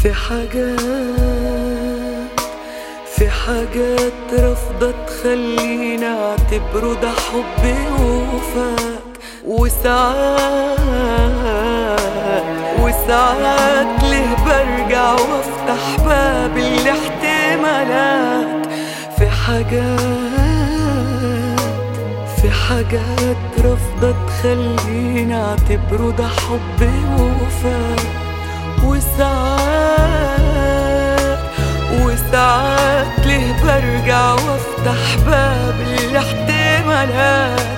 في حاجات في حاجات رافضة تخليني اعتبره ده حب وفاك وساعات وساعات ليه برجع وافتح باب الاحتمالات في حاجات في حاجات رافضة تخليني اعتبره ده حب وفاك وساعات وساعات ليه برجع وافتح باب الاحتمالات